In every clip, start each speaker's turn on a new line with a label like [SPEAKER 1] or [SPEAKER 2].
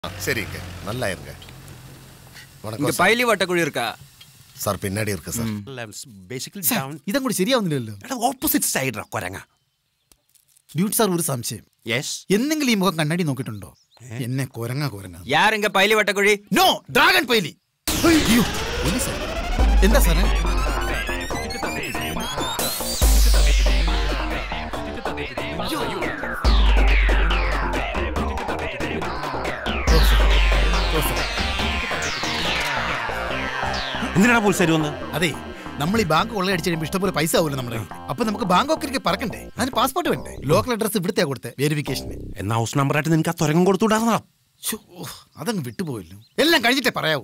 [SPEAKER 1] சரிங்க நல்லா இருங்க
[SPEAKER 2] இங்க
[SPEAKER 1] வணக்கம் சார்.
[SPEAKER 2] பைலி வட்டக்குழி இருக்கா
[SPEAKER 1] സാർ പിന്നാടി ഇருக்கு സാർ
[SPEAKER 3] ബേസിക്കലി
[SPEAKER 4] സാർ, ഇതങ്ങോട്ട് ശരിയാവുന്നില്ലല്ലോ
[SPEAKER 3] ഓപ്പോസിറ്റ് സൈഡ് കൊരങ്ങ
[SPEAKER 4] ഡ്യൂട്ട് സാർ ഒരു സംശയം
[SPEAKER 3] യെസ്
[SPEAKER 4] എന്തെങ്കിലും ഈ മുഖം കണ്ണാടി നോക്കിയിട്ടുണ്ടോ എന്നെ കൊരങ്ങ കൊരങ്ങ
[SPEAKER 2] யார் இங்க பைலி வட்டக்குழി
[SPEAKER 4] നോ ഡ്രാഗൺ പൈലി അയ്യോ പോലീസാ. എന്താ സാറേ
[SPEAKER 3] എന്തിനാണ് പോലീസുകാർ വന്ന്
[SPEAKER 4] അതെ നമ്മൾ ഈ ബാങ്ക് കൊള്ളയടിച്ച് കഴിയുമ്പോൾ ഇഷ്ടംപോലെ പൈസ ആവുമല്ലോ നമ്മുടെ കയ്യിൽ. അപ്പൊ നമുക്ക് ബാങ്കോക്കിലേക്ക് പറക്കണ്ടേ അതിന് പാസ്പോർട്ട് വേണ്ടേ ലോക്കൽ അഡ്രസ് ഇവിടുത്തെ കൊടുത്തേ വെരിഫിക്കേഷന്
[SPEAKER 3] എന്നാ ഹൗസ് നമ്പറായിട്ട് നിനക്ക് ആ തുരങ്കം കൊടുത്തുവിടാന്നാ
[SPEAKER 4] ശ്ശോ, അതങ്ങ് വിട്ടുപോയല്ലോ എല്ലാം കഴിഞ്ഞിട്ടേ പറയാവൂ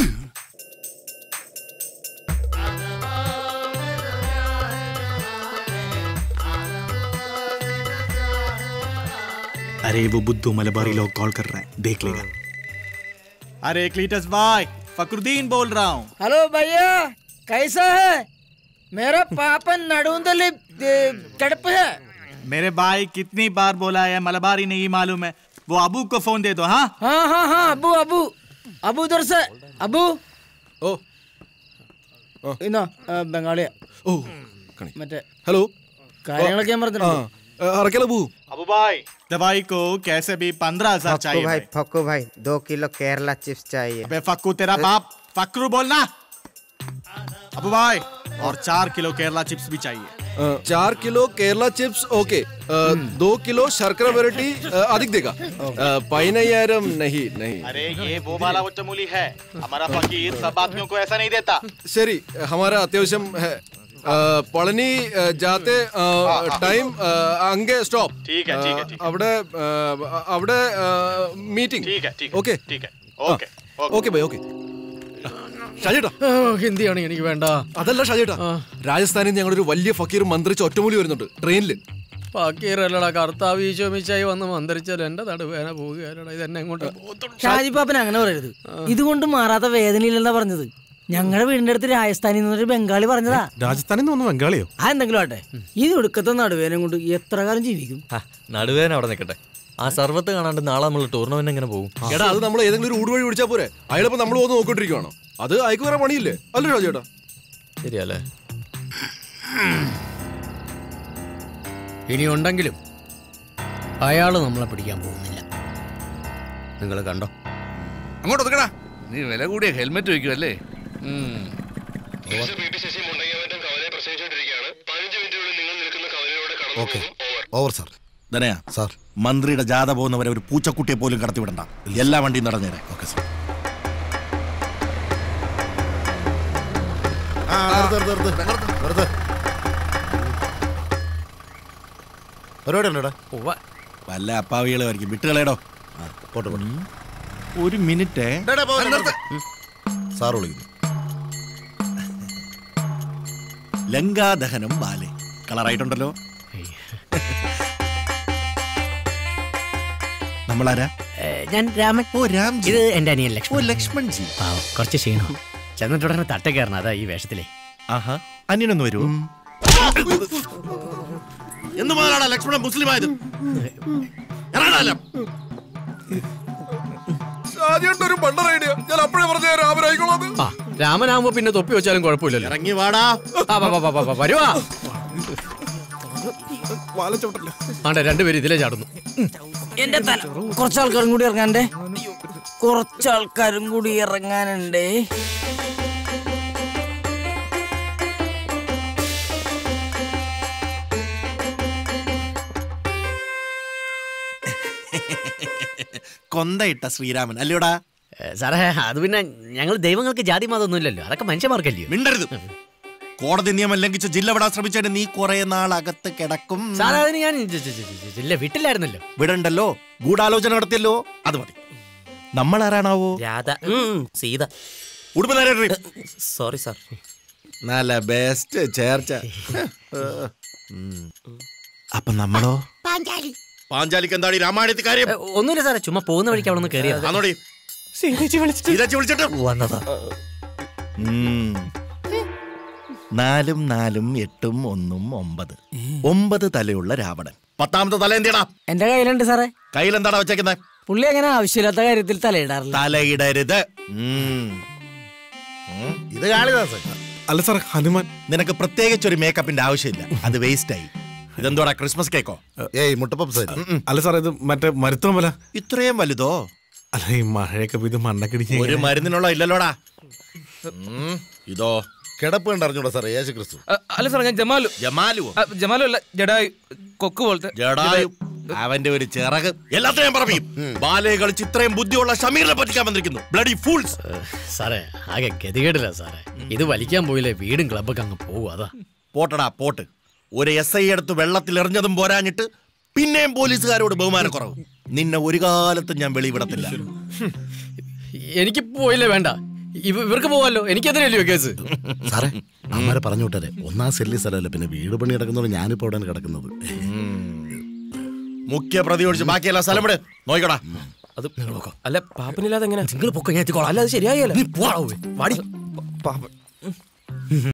[SPEAKER 5] अरे वो बुद्धू मलबारी लोग कॉल कर रहे हैं देख लेगा
[SPEAKER 6] अरे क्लीटस भाई फकरुद्दीन बोल रहा हूँ
[SPEAKER 7] हेलो भैया कैसा है मेरा पापा नडूंदली कड़प है
[SPEAKER 6] मेरे भाई कितनी बार बोला है मलबारी नहीं मालूम है वो अबू को फोन दे दो हाँ
[SPEAKER 7] हाँ हाँ हाँ अबू अबू अबू उधर से अबू
[SPEAKER 8] ഓ
[SPEAKER 7] ഇന്നോ ബംഗാളിയ
[SPEAKER 8] ഓ
[SPEAKER 7] മറ്റേ
[SPEAKER 8] ഹലോ
[SPEAKER 7] കാര്യങ്ങളൊക്കെ ഞാൻ
[SPEAKER 8] ആ
[SPEAKER 7] പറഞ്ഞിട്ടുണ്ട്
[SPEAKER 8] അറക്കല പോ
[SPEAKER 6] अबू भाई दवाई को कैसे भी पंद्रह हजार
[SPEAKER 9] फक्कू
[SPEAKER 6] चाहिए
[SPEAKER 9] भाई
[SPEAKER 6] भाई।
[SPEAKER 9] फक्कू भाई दो किलो केरला चिप्स चाहिए
[SPEAKER 6] अबे फक्कू तेरा बाप फकरू बोलना अबू भाई और चार किलो केरला चिप्स भी चाहिए
[SPEAKER 8] ആ, चार किलो केरला चिप्स ओके आ, दो किलो शर्करा वेराइटी अधिक देगा आ, പതിനയ്യായിരം नहीं नहीं
[SPEAKER 6] अरे ये वो वाला उच्चमूली है हमारा फकीर सब आदमियों को ऐसा नहीं देता
[SPEAKER 8] ശരി हमारा അത്യാവശ്യം है ആ, പളനി ആ, जाते ടൈം അങ്ങേ സ്റ്റോപ്പ്
[SPEAKER 6] ठीक है, ठीक है, ठीक है।
[SPEAKER 8] അവിടെ ആ, അവിടെ മീറ്റിംഗ്
[SPEAKER 6] ठीक है ठीक है
[SPEAKER 8] ഓക്കെ
[SPEAKER 6] ठीक है ओके
[SPEAKER 8] ഓക്കെ ബൈ ഓക്കെ ഷാജേട്ടാ
[SPEAKER 5] ഹിന്ദിയാണ് എനിക്ക് വേണ്ട
[SPEAKER 8] അതല്ല ഷാജേട്ടാ രാജസ്ഥാനിൽ നിന്ന് ഞങ്ങളൊരു വലിയ ഫക്കീർ മന്ത്രിച്ച് ഒറ്റമൂലി വരുന്നുണ്ട് ട്രെയിനിൽ
[SPEAKER 5] ഫക്കീറല്ലടാ കർത്താവ് ഈശോ മിച്ചായി വന്ന് മന്ത്രിച്ചാലും എന്റെ നടുവേന പോവുകയല്ലടാ ഇത് എന്നെ എങ്ങോട്ട്
[SPEAKER 7] ഷാജി പാപ്പൻ അങ്ങനെ പറയരുത് ഇതുകൊണ്ട് മാറാത്ത വേദനയില്ലെന്നാ പറഞ്ഞത് ഞങ്ങളുടെ വീടിന്റെ അടുത്ത് രാജസ്ഥാനിൽ നിന്നൊരു ബംഗാളി പറഞ്ഞതാ
[SPEAKER 5] രാജസ്ഥാനിൽ നിന്ന് വന്ന ബംഗാളിയോ
[SPEAKER 7] ആ എന്തെങ്കിലും ആട്ടെ ഈ ഒടുക്കത്തെ നടുവേനം കൊണ്ട് എത്ര കാലം ജീവിക്കും
[SPEAKER 10] നടുവേന അവിടെ നിൽക്കട്ടെ ആ സർവത്ത് കാണാണ്ട് നാളെ നമ്മൾ ടൂർണമെന്റ് എങ്ങനെ പോകും
[SPEAKER 8] എടാ അത് നമ്മൾ ഏതെങ്കിലും ഒരു ഊടുവഴി പിടിച്ചാൽ പോരെ അയാളിപ്പോ നമ്മൾ വന്ന് നോക്കിട്ടിരിക്കുവാണോ അത് അയക്ക് വേറെ പണിയില്ലേ അല്ലേ ഷാജേട്ടാ
[SPEAKER 10] ശരിയല്ലേ
[SPEAKER 5] ഇനി ഉണ്ടെങ്കിലും അയാള് നമ്മളെ പിടിക്കാൻ പോകുന്നില്ല നിങ്ങൾ കണ്ടോ
[SPEAKER 3] അങ്ങോട്ട് ഒതുക്കടാ നീ വില കൂടിയ ഹെൽമെറ്റ് വയ്ക്കുമല്ലേ
[SPEAKER 1] ഓക്കെ ഓവർ സാർ
[SPEAKER 3] ധനയാ
[SPEAKER 1] സാർ
[SPEAKER 3] മന്ത്രിയുടെ ജാഥ പോകുന്നവരെ ഒരു പൂച്ചക്കുട്ടിയെ പോലും കടത്തിവിടണ്ട എല്ലാ വണ്ടിയും നടന്നേരെ
[SPEAKER 1] ഓക്കെ സാർ ആ നിർത്ത് നിർത്ത് നിർത്ത് നിർത്ത് പരിപാടി ഉണ്ടോടാ
[SPEAKER 3] വല്ല അപ്പാവികളായിരിക്കും വിട്ടുകളേടോ
[SPEAKER 1] പോട്ടെ പോട്ടെ
[SPEAKER 3] ഒരു മിനിറ്റ്
[SPEAKER 1] സാർ വിളിക്കുന്നു
[SPEAKER 3] ലങ്കാദഹനം ബാലെ കളറായിട്ടുണ്ടല്ലോ നമ്മളാരാ
[SPEAKER 5] ഞാൻ രാമൻ
[SPEAKER 3] ഓ രാം
[SPEAKER 5] ഇത് എന്റെ അനിയൻ
[SPEAKER 3] ഓ
[SPEAKER 5] ലക്ഷ്മൺ
[SPEAKER 3] ലക്ഷ്മൺ ജി
[SPEAKER 5] പാവം കുറച്ച് ക്ഷീണം ചെന്നിട്ടുടനെ തട്ട കയറണം അതാ ഈ വേഷത്തിലെ
[SPEAKER 3] ആഹാ അന്യനൊന്ന് വരുമോ എന്ത് മുതലാടാ ലക്ഷ്മണൻ മുസ്ലിം ആയത് ഇറങ്ങാനല്ല
[SPEAKER 8] ഷാജേട്ടൻ ഒരു പണ്ടർ ഐഡിയ ഞാൻ അപ്പോഴേ പറഞ്ഞ രാമനായിക്കോളാം
[SPEAKER 5] ആ രാമനാകുമ്പോ പിന്നെ തൊപ്പി വെച്ചാലും കുഴപ്പമില്ലല്ലോ
[SPEAKER 3] ഇറങ്ങി വാടാ
[SPEAKER 5] ആ, വാ, വാ, വാ, വാ, വാ, വരുവാ
[SPEAKER 8] വാലച്ചോട്ടല്ലേ
[SPEAKER 5] ആണ്ടെ രണ്ടുപേരും ഇതിലേ ചാടുന്നു
[SPEAKER 7] എന്റെ തല കുറച്ച് ആൾക്കാരും കൂടി ഇറങ്ങാണ്ടേ കുറച്ച് ആൾക്കാരും കൂടി ഇറങ്ങാനുണ്ടേ
[SPEAKER 3] കൊന്തയിട്ട ശ്രീരാമൻ അല്ലയോടാ
[SPEAKER 5] ഏ, സാറേ അത് പിന്നെ ഞങ്ങൾ ദൈവങ്ങൾക്ക് ജാതി മതമൊന്നും ഇല്ലല്ലോ അതൊക്കെ മനുഷ്യന്മാർക്കല്ലയോ
[SPEAKER 3] മിണ്ടരുത് കോടതി നിയമം ലംഘിച്ച് ജില്ല വിടാൻ ശ്രമിച്ചതിന് നീ കുറെ നാൾ അകത്ത് കിടക്കും
[SPEAKER 5] സാറേ അതിന് ഞാൻ ജ- ജ- ജ- ജ- ഇല്ല വിട്ടില്ലായിരുന്നല്ലോ
[SPEAKER 3] വിടണ്ടല്ലോ ഗൂഢാലോചന നടത്തിയല്ലോ അത് മതി നമ്മൾ ആരാണാവോ
[SPEAKER 10] രാധ സീത
[SPEAKER 3] ഉടുപ്പ് നേരെ
[SPEAKER 10] സോറി സാർ
[SPEAKER 3] നല്ല ബെസ്റ്റ് ചേർച്ച അപ്പൊ നമ്മളോ പാഞ്ചാലിക്ക് എന്താണ് രാമായണത്തിൽ കാര്യം
[SPEAKER 5] ഏ, ഒന്നുമില്ല സാറേ ചുമ്മാ പോകുന്ന വഴിക്ക് അവിടെ നിന്ന് കയറിയത്
[SPEAKER 3] ആന്നോടി സീതച്ചി വിളിച്ചിട്ട്
[SPEAKER 10] വന്നതാ
[SPEAKER 3] ഉം. നാലും നാലും എട്ടും ഒന്നും ഒമ്പത് ഒമ്പത് തലയുള്ള രാവണൻ പത്താമത്തെ തല എന്തിയടാ
[SPEAKER 7] എന്റെ കയ്യിലുണ്ട് സാറേ
[SPEAKER 3] കയ്യിൽ എന്താടാ വെച്ചേക്കുന്നത്
[SPEAKER 7] പുള്ളി അങ്ങനെ ആവശ്യമില്ലാത്ത കാര്യത്തിൽ തലയിടാറില്ല
[SPEAKER 3] തലയിടരുത് ഉം.
[SPEAKER 1] ഇത് കാളിദാസ്
[SPEAKER 6] അല്ല സാർ ഹനുമാൻ
[SPEAKER 3] നിനക്ക് പ്രത്യേകിച്ച് ഒരു മേക്കപ്പിന്റെ ആവശ്യമില്ല അത് വേസ്റ്റ് ആയി ഇതെന്തോടാ ക്രിസ്മസ് കേക്കോ
[SPEAKER 1] ഏയ് മുട്ടപ്പപ്പ് സൈഡ്
[SPEAKER 6] അല്ല സാർ ഇത് മറ്റേ മരുത്തോമല
[SPEAKER 3] ഇത്രയും വലുതോ
[SPEAKER 6] അല്ല ഈ മഴയൊക്കെ പെയ്ത് മണ്ണക്കിടിച്ച്
[SPEAKER 3] ഒരു മരുന്നിനുള്ള ഇല്ലല്ലോടാ ഉം, ഇതോ
[SPEAKER 1] കിടപ്പ് കണ്ടറിഞ്ഞൂടാ സാറേ യേശു ക്രിസ്തു
[SPEAKER 2] അല്ല സാർ ഞാൻ ജമാലു
[SPEAKER 3] ജമാലുവോ
[SPEAKER 2] ജമാലു അല്ല ജഡായു കൊക്ക് പോലത്തെ
[SPEAKER 3] ജഡായു അവന്റെ ഒരു ചിറക് എല്ലാത്തിനും ഞാൻ പറയും ബാലയെ കളിച്ച് ഇത്രയും ബുദ്ധിയുള്ള ഷമീറിനെ പറ്റിക്കാൻ വന്നിരിക്കുന്നു ബ്ലഡി ഫൂൾസ്
[SPEAKER 5] സാറേ ആകെ ഗതികേടില്ല സാറേ ഇത് വലിക്കാൻ പോയില്ലേ വീടും ക്ലബ്ബൊക്കെ അങ്ങ് പോകും അതാ
[SPEAKER 3] പോട്ടടാ പോട്ട് ഒരു എസ് ഐ എടുത്ത് വെള്ളത്തിൽ എറിഞ്ഞതും പോരാഞ്ഞിട്ട് പിന്നെയും പോലീസുകാരോട് ബഹുമാനക്കുറവ് നിന്നെ ഒരു കാലത്തും ഞാൻ വെളിവിടത്തില്ല
[SPEAKER 5] എനിക്ക് പോയില്ലേ വേണ്ട ഇവ- ഇവർക്ക് പോവാലോ എനിക്കെതിരല്ലയോ കേസ്
[SPEAKER 1] സാറേ അമ്മാരെ പറഞ്ഞു വിട്ടേ ഒന്നാം സെല്ലി സ്ഥലമല്ല പിന്നെ വീട് പണി കിടക്കുന്നതുകൊണ്ട് ഞാനിപ്പോ അവിടെയാണ് കിടക്കുന്നത്
[SPEAKER 3] മുഖ്യ പ്രതി ഒഴിച്ച് ബാക്കിയെല്ലാം സ്ഥലം വിട് നോക്കടാ
[SPEAKER 2] അത് അല്ല പാപ്പനില്ലാതെ എങ്ങനെ നിങ്ങൾ പൊക്ക ഞാൻ എത്തിക്കോളാം അല്ല അത് ശരിയായല്ലോ വാടി